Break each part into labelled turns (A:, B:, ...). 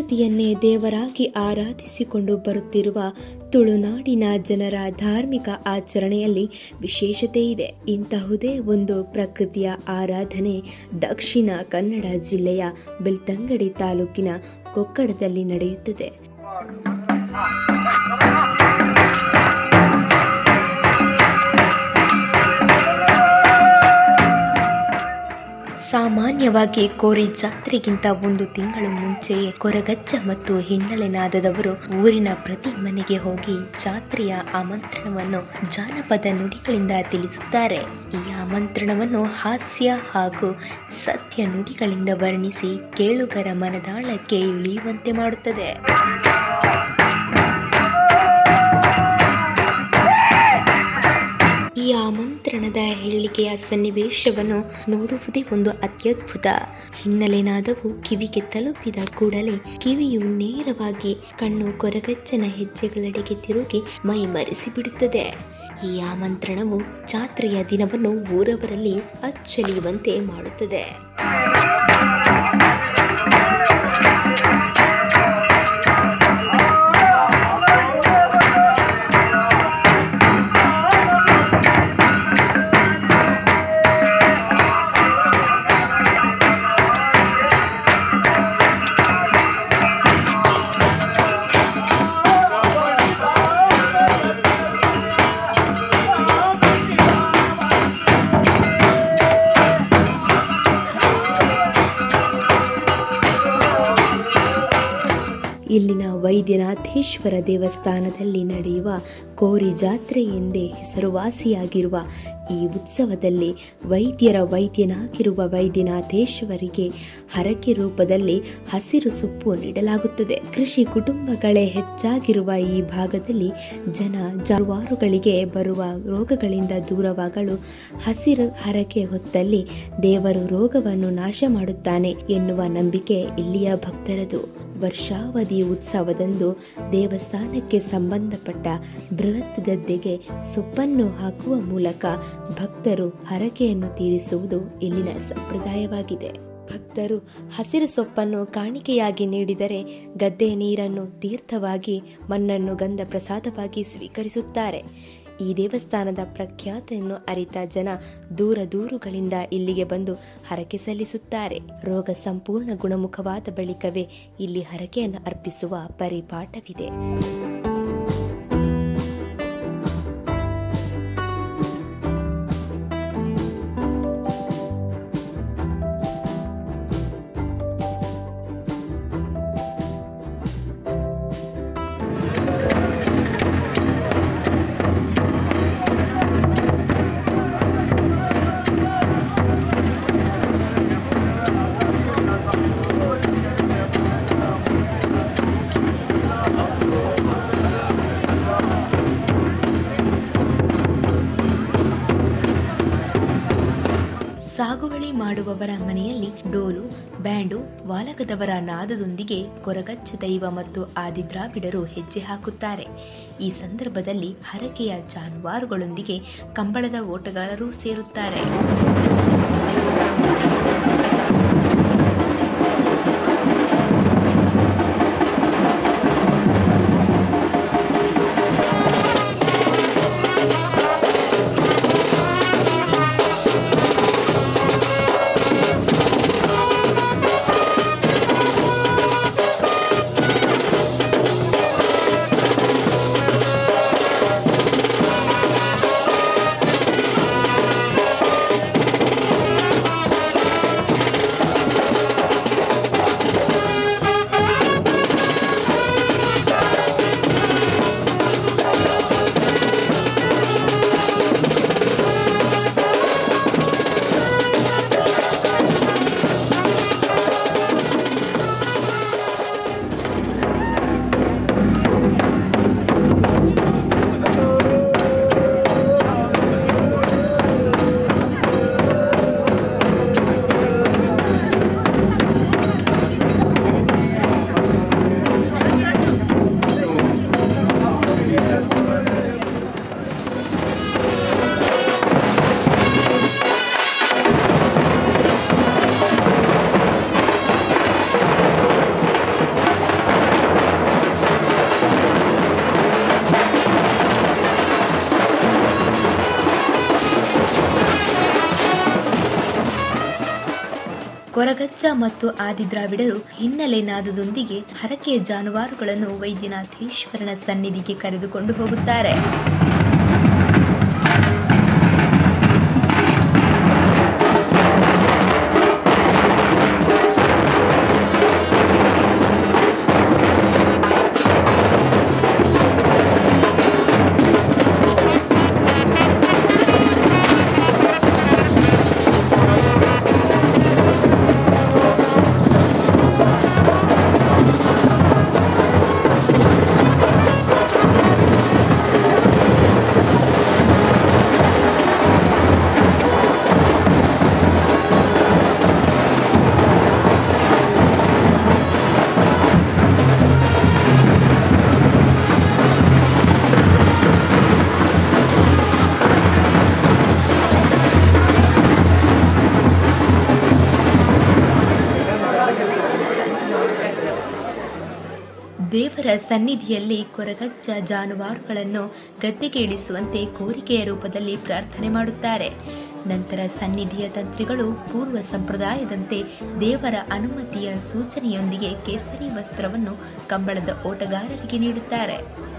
A: ಪ್ರಕೃತಿಯನ್ನೇ ದೇವರಾಗಿ ಆರಾಧಿಸಿಕೊಂಡು ಬರುತ್ತಿರುವ ತುಳುನಾಡಿನ ಜನರ ಧಾರ್ಮಿಕ ಆಚರಣೆಯಲ್ಲಿ ವಿಶೇಷತೆ ಇದೆ ಇಂತಹುದೇ ಒಂದು ಪ್ರಕೃತಿಯ ಆರಾಧನೆ ದಕ್ಷಿಣ ಕನ್ನಡ ಜಿಲ್ಲೆಯ ಬೆಳ್ತಂಗಡಿ ತಾಲೂಕಿನ ಕೊಕ್ಕಡದಲ್ಲಿ ನಡೆಯುತ್ತದೆ ಸಾಮಾನ್ಯವಾಗಿ ಕೋರಿ ಜಾತ್ರೆಗಿಂತ ಒಂದು ತಿಂಗಳು ಮುಂಚೆಯೇ ಕೊರಗಜ್ಜ ಮತ್ತು ಹಿನ್ನೆಲೆ ನಾದದವರು ಊರಿನ ಪ್ರತಿ ಮನೆಗೆ ಹೋಗಿ ಜಾತ್ರೆಯ ಆಮಂತ್ರಣವನ್ನು ಜಾನಪದ ನುಡಿಗಳಿಂದ ತಿಳಿಸುತ್ತಾರೆ ಈ ಆಮಂತ್ರಣವನ್ನು ಹಾಸ್ಯ ಹಾಗೂ ಸತ್ಯ ನುಡಿಗಳಿಂದ ವರ್ಣಿಸಿ ಕೇಳುಗರ ಮನದಾಳಕ್ಕೆ ಇಳಿಯುವಂತೆ ಮಾಡುತ್ತದೆ ಈ ಆಮಂತ್ರಣದ ಹೇಳಿಕೆಯ ಸನ್ನಿವೇಶವನ್ನು ನೋಡುವುದೇ ಒಂದು ಅತ್ಯದ್ಭುತ ಹಿನ್ನೆಲೆನಾದವು ಕಿವಿಗೆ ತಲುಪಿದ ಕೂಡಲೇ ಕಿವಿಯು ನೇರವಾಗಿ ಕಣ್ಣು ಕೊರಗಜ್ಜನ ಹೆಜ್ಜೆಗಳೆಡೆಗೆ ತಿರುಗಿ ಮೈ ಮರೆಸಿ ಬಿಡುತ್ತದೆ ಈ ಆಮಂತ್ರಣವು ಜಾತ್ರೆಯ ದಿನವನ್ನು ಊರವರಲ್ಲಿ ಅಚ್ಚಳಿಯುವಂತೆ ಮಾಡುತ್ತದೆ ಇಲ್ಲಿನ ವೈದ್ಯನಾಥೇಶ್ವರ ದೇವಸ್ಥಾನದಲ್ಲಿ ನಡೆಯುವ ಕೋರಿ ಜಾತ್ರೆ ಎಂದೇ ಹೆಸರುವಾಸಿಯಾಗಿರುವ ಈ ಉತ್ಸವದಲ್ಲಿ ವೈದ್ಯರ ವೈದ್ಯನಾಗಿರುವ ವೈದ್ಯನಾಥೇಶ್ವರಿಗೆ ಹರಕೆ ರೂಪದಲ್ಲಿ ಹಸಿರು ಸೊಪ್ಪು ನೀಡಲಾಗುತ್ತದೆ ಕೃಷಿ ಕುಟುಂಬಗಳೇ ಹೆಚ್ಚಾಗಿರುವ ಈ ಭಾಗದಲ್ಲಿ ಜನ ಜಾನುವಾರುಗಳಿಗೆ ಬರುವ ರೋಗಗಳಿಂದ ದೂರವಾಗಲು ಹಸಿರು ಹರಕೆ ಹೊತ್ತಲ್ಲಿ ದೇವರು ರೋಗವನ್ನು ನಾಶ ಮಾಡುತ್ತಾನೆ ಎನ್ನುವ ನಂಬಿಕೆ ಇಲ್ಲಿಯ ಭಕ್ತರದು ವರ್ಷಾವಧಿ ಉತ್ಸವದಂದು ದೇವಸ್ಥಾನಕ್ಕೆ ಸಂಬಂಧಪಟ್ಟ ಬೃಹತ್ ಗದ್ದೆಗೆ ಸೊಪ್ಪನ್ನು ಹಾಕುವ ಮೂಲಕ ಭಕ್ತರು ಹರಕೆಯನ್ನು ತೀರಿಸುವುದು ಇಲ್ಲಿನ ಸಂಪ್ರದಾಯವಾಗಿದೆ ಭಕ್ತರು ಹಸಿರು ಸೊಪ್ಪನ್ನು ಕಾಣಿಕೆಯಾಗಿ ನೀಡಿದರೆ ಗದ್ದೆಯ ನೀರನ್ನು ತೀರ್ಥವಾಗಿ ಮಣ್ಣನ್ನು ಗಂಧ ಪ್ರಸಾದವಾಗಿ ಸ್ವೀಕರಿಸುತ್ತಾರೆ ಈ ದೇವಸ್ಥಾನದ ಪ್ರಖ್ಯಾತಿಯನ್ನು ಅರಿತ ಜನ ದೂರ ದೂರುಗಳಿಂದ ಇಲ್ಲಿಗೆ ಬಂದು ಹರಕೆ ಸಲ್ಲಿಸುತ್ತಾರೆ ರೋಗ ಸಂಪೂರ್ಣ ಗುಣಮುಖವಾದ ಬಳಿಕವೇ ಇಲ್ಲಿ ಹರಕೆಯನ್ನು ಅರ್ಪಿಸುವ ಪರಿಪಾಠವಿದೆ ಸಾಗುವಳಿ ಮಾಡುವವರ ಮನೆಯಲ್ಲಿ ಡೋಲು ಬ್ಯಾಂಡು ವಾಲಕದವರ ನಾದದೊಂದಿಗೆ ಕೊರಗಚ್ಚ ದೈವ ಮತ್ತು ಆದಿದ್ರಾವಿಡರು ಹೆಜ್ಜೆ ಹಾಕುತ್ತಾರೆ ಈ ಸಂದರ್ಭದಲ್ಲಿ ಹರಕೆಯ ಜಾನುವಾರುಗಳೊಂದಿಗೆ ಕಂಬಳದ ಓಟಗಾರರು ಸೇರುತ್ತಾರೆ ಕೊರಗಜ್ಜ ಮತ್ತು ಆದಿದ್ರಾವಿಡರು ಹಿನ್ನೆಲೆ ನಾದದೊಂದಿಗೆ ಹರಕೆಯ ಜಾನುವಾರುಗಳನ್ನು ವೈದ್ಯನಾಥೇಶ್ವರನ ಸನ್ನಿಧಿಗೆ ಕರೆದುಕೊಂಡು ಹೋಗುತ್ತಾರೆ ದೇವರ ಸನ್ನಿಧಿಯಲ್ಲಿ ಕೊರಗಜ್ಜ ಜಾನುವಾರುಗಳನ್ನು ಗದ್ದೆಗೆ ಇಳಿಸುವಂತೆ ಕೋರಿಕೆಯ ರೂಪದಲ್ಲಿ ಪ್ರಾರ್ಥನೆ ಮಾಡುತ್ತಾರೆ ನಂತರ ಸನ್ನಿಧಿಯ ತಂತ್ರಿಗಳು ಪೂರ್ವ ಸಂಪ್ರದಾಯದಂತೆ ದೇವರ ಅನುಮತಿಯ ಸೂಚನೆಯೊಂದಿಗೆ ಕೇಸರಿ ವಸ್ತ್ರವನ್ನು ಕಂಬಳದ ಓಟಗಾರರಿಗೆ ನೀಡುತ್ತಾರೆ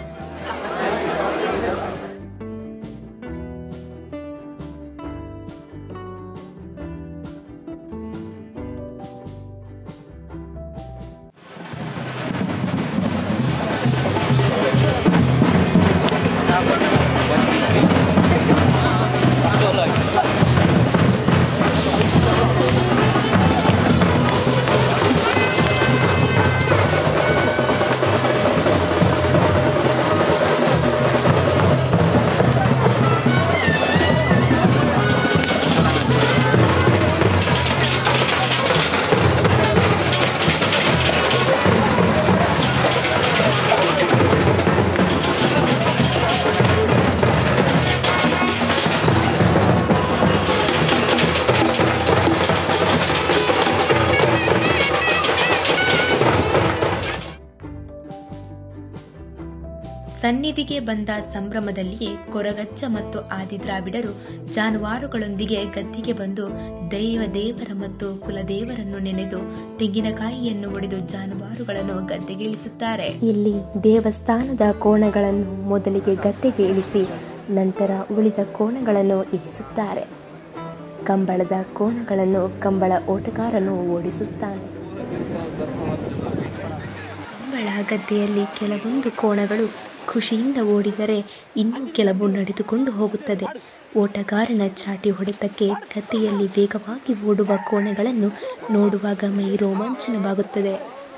A: ಸನ್ನಿಧಿಗೆ ಬಂದ ಸಂಭ್ರಮದಲ್ಲಿಯೇ ಕೊರಗಜ್ಜ ಮತ್ತು ಆದಿದ್ರಾವಿಡರು ಜಾನುವಾರುಗಳೊಂದಿಗೆ ಗದ್ದಿಗೆ ಬಂದು ದೈವ ದೇವರ ಮತ್ತು ಕುಲದೇವರನ್ನು ನೆನೆದು ತೆಂಗಿನಕಾಯಿಯನ್ನು ಒಡೆದು ಜಾನುವಾರುಗಳನ್ನು ಗದ್ದೆಗೆ ಇಳಿಸುತ್ತಾರೆ ಇಲ್ಲಿ ದೇವಸ್ಥಾನದ ಕೋಣಗಳನ್ನು ಮೊದಲಿಗೆ ಗದ್ದೆಗೆ ಇಳಿಸಿ ನಂತರ ಉಳಿದ ಕೋಣಗಳನ್ನು ಇಳಿಸುತ್ತಾರೆ ಕಂಬಳದ ಕೋಣಗಳನ್ನು ಕಂಬಳ ಓಟಗಾರನು ಓಡಿಸುತ್ತಾನೆ ಕಂಬಳ ಗದ್ದೆಯಲ್ಲಿ ಕೆಲವೊಂದು ಕೋಣಗಳು ಖುಷಿಯಿಂದ ಓಡಿದರೆ ಇನ್ನೂ ಕೆಲವು ನಡೆದುಕೊಂಡು ಹೋಗುತ್ತದೆ ಓಟಗಾರನ ಚಾಟಿ ಹೊಡೆತಕ್ಕೆ ಗದ್ದೆಯಲ್ಲಿ ವೇಗವಾಗಿ ಓಡುವ ಕೋಣೆಗಳನ್ನು ನೋಡುವಾಗ ಮೈ ರೋಮಾಂಚನವಾಗುತ್ತದೆ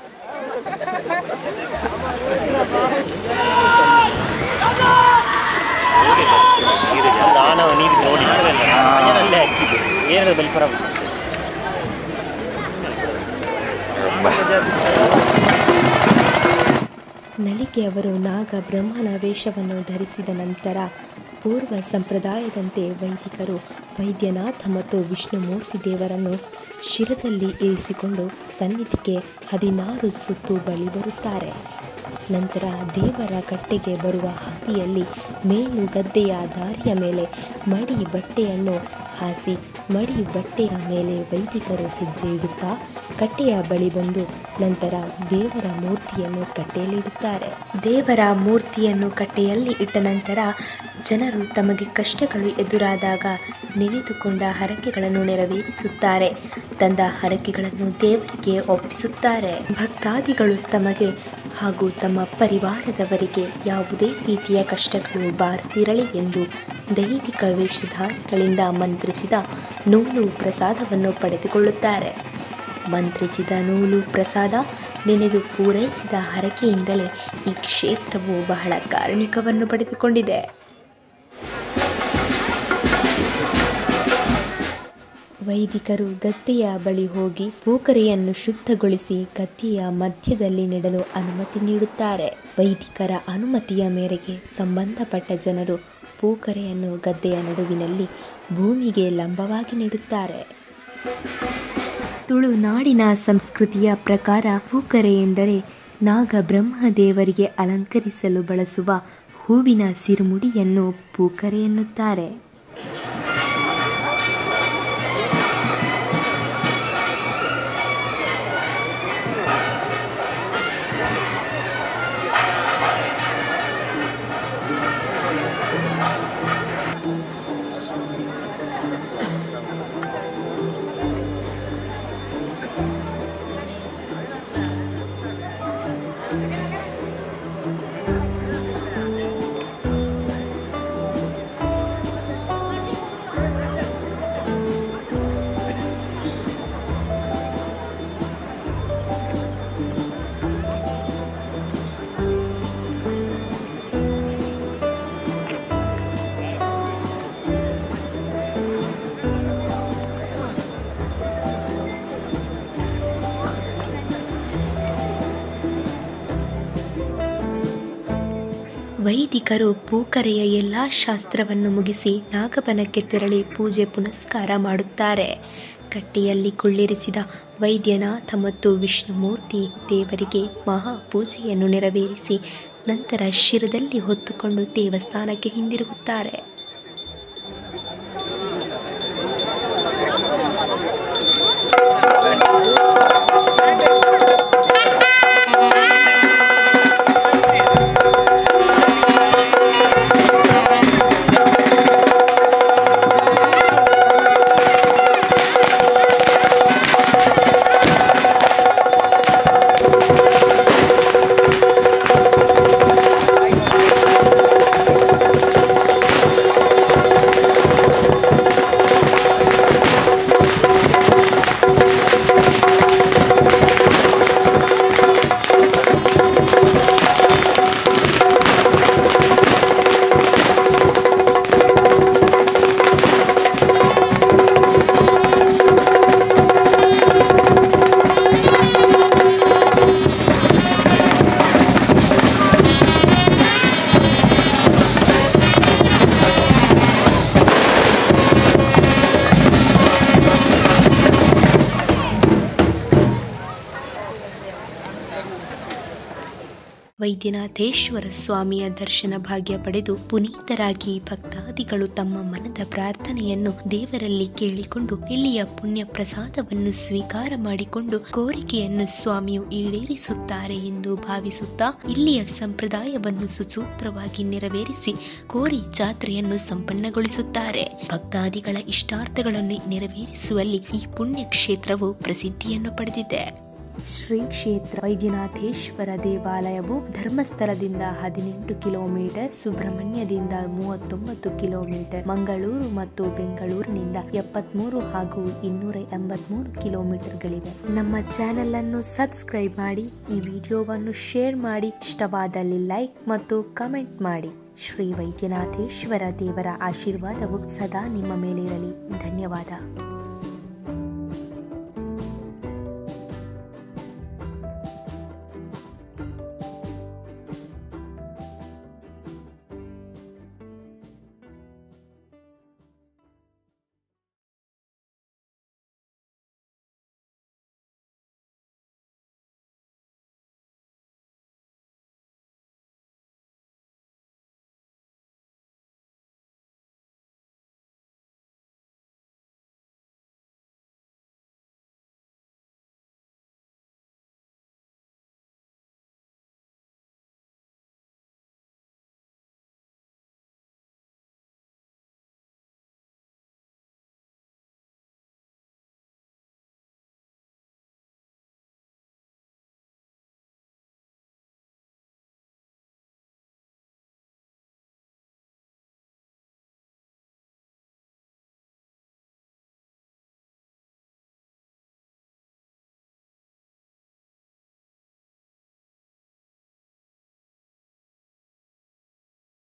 B: ದಾನ ನೀರು ನೋಡಿ ಅಲ್ಲೇ ಹಾಕಿದ್ದು ಏನು ಬಲಿಪರ
A: ನಲಿಕೆಯವರು ನಾಗ ಬ್ರಹ್ಮನ ವೇಷವನ್ನು ಧರಿಸಿದ ನಂತರ ಪೂರ್ವ ಸಂಪ್ರದಾಯದಂತೆ ವೈದಿಕರು ವೈದ್ಯನಾಥ ಮತ್ತು ವಿಷ್ಣುಮೂರ್ತಿ ದೇವರನ್ನು ಶಿರದಲ್ಲಿ ಇರಿಸಿಕೊಂಡು ಸನ್ನಿಧಿಗೆ ಹದಿನಾರು ಸುತ್ತು ಬಳಿ ಬರುತ್ತಾರೆ ನಂತರ ದೇವರ ಕಟ್ಟೆಗೆ ಬರುವ ಹಾದಿಯಲ್ಲಿ ಮೇಲು ಗದ್ದೆಯ ದಾರಿಯ ಮೇಲೆ ಮಡಿ ಬಟ್ಟೆಯನ್ನು ಹಾಸಿ ಮಡಿ ಬಟ್ಟೆಯ ಮೇಲೆ ವೈದಿಕರು ಹೆಜ್ಜೆ ಇಡುತ್ತಾ ಕಟ್ಟೆಯ ಬಳಿ ಬಂದು ನಂತರ ದೇವರ ಮೂರ್ತಿಯನ್ನು ಕಟ್ಟೆಯಲ್ಲಿಡುತ್ತಾರೆ ದೇವರ ಮೂರ್ತಿಯನ್ನು ಕಟ್ಟೆಯಲ್ಲಿ ಇಟ್ಟ ನಂತರ ಜನರು ತಮಗೆ ಕಷ್ಟಗಳು ಎದುರಾದಾಗ ನೆನೆದುಕೊಂಡ ಹರಕೆಗಳನ್ನು ನೆರವೇರಿಸುತ್ತಾರೆ ತಂದ ಹರಕೆಗಳನ್ನು ದೇವರಿಗೆ ಒಪ್ಪಿಸುತ್ತಾರೆ ಭಕ್ತಾದಿಗಳು ತಮಗೆ ಹಾಗೂ ತಮ್ಮ ಪರಿವಾರದವರಿಗೆ ಯಾವುದೇ ರೀತಿಯ ಕಷ್ಟಗಳು ಬಾರದಿರಲಿ ಎಂದು ದೈವಿಕ ವೇಷಧಾರಿಗಳಿಂದ ಮಂತ್ರಿಸಿದ ನೂಲು ಪ್ರಸಾದವನ್ನು ಪಡೆದುಕೊಳ್ಳುತ್ತಾರೆ ಮಂತ್ರಿಸಿದ ನೂಲು ಪ್ರಸಾದ ನೆನೆದು ಪೂರೈಸಿದ ಹರಕೆಯಿಂದಲೇ ಈ ಕ್ಷೇತ್ರವು ಬಹಳ ಕಾರಣಿಕವನ್ನು ಪಡೆದುಕೊಂಡಿದೆ ವೈದಿಕರು ಗದ್ದೆಯ ಬಳಿ ಹೋಗಿ ಪೂಕರೆಯನ್ನು ಶುದ್ಧಗೊಳಿಸಿ ಗದ್ದೆಯ ಮಧ್ಯದಲ್ಲಿ ನೆಡಲು ಅನುಮತಿ ನೀಡುತ್ತಾರೆ ವೈದಿಕರ ಅನುಮತಿಯ ಮೇರೆಗೆ ಸಂಬಂಧಪಟ್ಟ ಜನರು ಪೂಕರೆಯನ್ನು ಗದ್ದೆಯ ನಡುವಿನಲ್ಲಿ ಭೂಮಿಗೆ ಲಂಬವಾಗಿ ನೆಡುತ್ತಾರೆ ತುಳುನಾಡಿನ ಸಂಸ್ಕೃತಿಯ ಪ್ರಕಾರ ಪೂಕರೆ ಎಂದರೆ ನಾಗ ಬ್ರಹ್ಮದೇವರಿಗೆ ಅಲಂಕರಿಸಲು ಬಳಸುವ ಹೂವಿನ ಸಿರುಮುಡಿಯನ್ನು ಪೂಕರೆ ಎನ್ನುತ್ತಾರೆ ವೈದಿಕರು ಪೂಕರೆಯ ಎಲ್ಲಾ ಶಾಸ್ತ್ರವನ್ನು ಮುಗಿಸಿ ನಾಗಬನಕ್ಕೆ ತೆರಳಿ ಪೂಜೆ ಪುನಸ್ಕಾರ ಮಾಡುತ್ತಾರೆ ಕಟ್ಟೆಯಲ್ಲಿ ಕುಳ್ಳಿರಿಸಿದ ವೈದ್ಯನಾಥ ಮತ್ತು ವಿಷ್ಣುಮೂರ್ತಿ ದೇವರಿಗೆ ಮಹಾಪೂಜೆಯನ್ನು ನೆರವೇರಿಸಿ ನಂತರ ಶಿರದಲ್ಲಿ ಹೊತ್ತುಕೊಂಡು ದೇವಸ್ಥಾನಕ್ಕೆ ಹಿಂದಿರುಗುತ್ತಾರೆ ವೈದ್ಯನಾಥೇಶ್ವರ ಸ್ವಾಮಿಯ ದರ್ಶನ ಭಾಗ್ಯ ಪಡೆದು ಪುನೀತರಾಗಿ ಭಕ್ತಾದಿಗಳು ತಮ್ಮ ಮನದ ಪ್ರಾರ್ಥನೆಯನ್ನು ದೇವರಲ್ಲಿ ಕೇಳಿಕೊಂಡು ಇಲ್ಲಿಯ ಪುಣ್ಯ ಪ್ರಸಾದವನ್ನು ಸ್ವೀಕಾರ ಮಾಡಿಕೊಂಡು ಕೋರಿಕೆಯನ್ನು ಸ್ವಾಮಿಯು ಈಡೇರಿಸುತ್ತಾರೆ ಎಂದು ಭಾವಿಸುತ್ತಾ ಇಲ್ಲಿಯ ಸಂಪ್ರದಾಯವನ್ನು ಸುಸೂತ್ರವಾಗಿ ನೆರವೇರಿಸಿ ಕೋರಿ ಜಾತ್ರೆಯನ್ನು ಸಂಪನ್ನಗೊಳಿಸುತ್ತಾರೆ ಭಕ್ತಾದಿಗಳ ಇಷ್ಟಾರ್ಥಗಳನ್ನು ನೆರವೇರಿಸುವಲ್ಲಿ ಈ ಪುಣ್ಯ ಕ್ಷೇತ್ರವು ಪ್ರಸಿದ್ಧಿಯನ್ನು ಪಡೆದಿದೆ ಶ್ರೀ ಕ್ಷೇತ್ರ ವೈದ್ಯನಾಥೇಶ್ವರ ದೇವಾಲಯವು ಧರ್ಮಸ್ಥಳದಿಂದ ಹದಿನೆಂಟು ಕಿಲೋಮೀಟರ್ ಸುಬ್ರಹ್ಮಣ್ಯದಿಂದ ಮೂವತ್ತೊಂಬತ್ತು ಕಿಲೋಮೀಟರ್ ಮಂಗಳೂರು ಮತ್ತು ಬೆಂಗಳೂರಿನಿಂದ ಎಪ್ಪತ್ಮೂರು ಹಾಗೂ ಇನ್ನೂರ ಎಂಬತ್ಮೂರು ಕಿಲೋಮೀಟರ್ಗಳಿವೆ ನಮ್ಮ ಚಾನೆಲ್ ಅನ್ನು ಸಬ್ಸ್ಕ್ರೈಬ್ ಮಾಡಿ ಈ ವಿಡಿಯೋವನ್ನು ಶೇರ್ ಮಾಡಿ ಇಷ್ಟವಾದಲ್ಲಿ ಲೈಕ್ ಮತ್ತು ಕಮೆಂಟ್ ಮಾಡಿ ಶ್ರೀ ವೈದ್ಯನಾಥೇಶ್ವರ ದೇವರ ಆಶೀರ್ವಾದವು ಸದಾ ನಿಮ್ಮ ಮೇಲೆ ಇರಲಿ ಧನ್ಯವಾದ